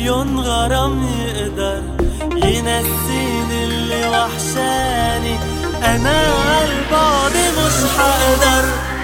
مليون غرام يقدر ينسيني اللي وحشاني انا عالبعد مش حقدر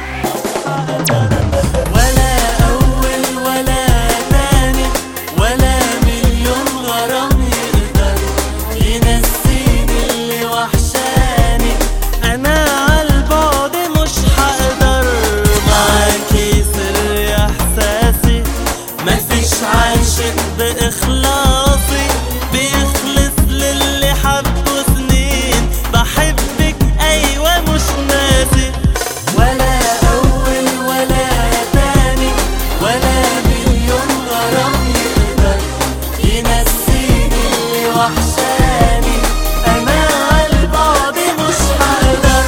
ولا اول ولا تاني ولا مليون غرام يقدر ينسيني اللي وحشاني انا عالبعد مش حقدر معاكي سر احساسي مفيش عاشق باخلاصي بيخلص للي حبه سنين بحبك ايوه مش ناسي ولا اول ولا تاني ولا مليون غرام يقدر ينسيني اللي وحشاني انا عالبعد مش هقدر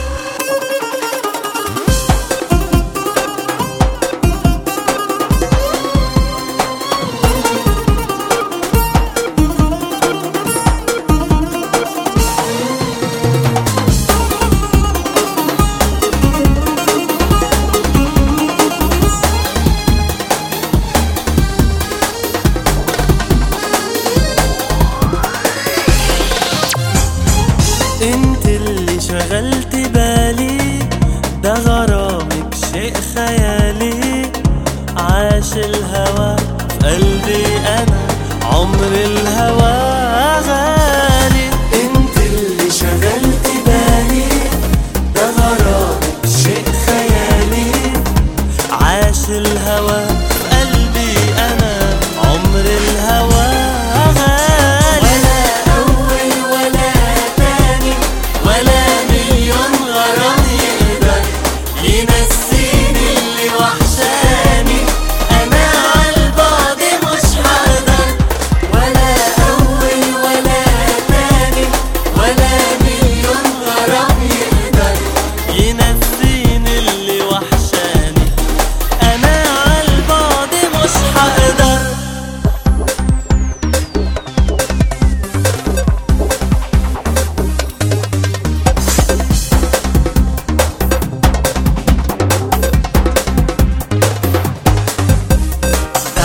انت اللي شغلت بالي ده غرامك شيء خيالي عاش الهوى في قلبي انا عمر الهوى غالي انت اللي شغلت بالي ده غرامك شيء خيالي عاش الهوى في قلبي انا عمر الهوى غالي ولا اول ولا تاني ولا مليون غرام يقدر ينسيني اللي وحشاني انا عالبعد مش هقدر ولا اول ولا تاني ولا مليون غرام يقدر ينسيني اللي وحشاني انا عالبعد مش هقدر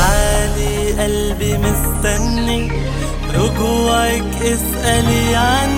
تعالي قلبي مستني رجوعك اسألي عني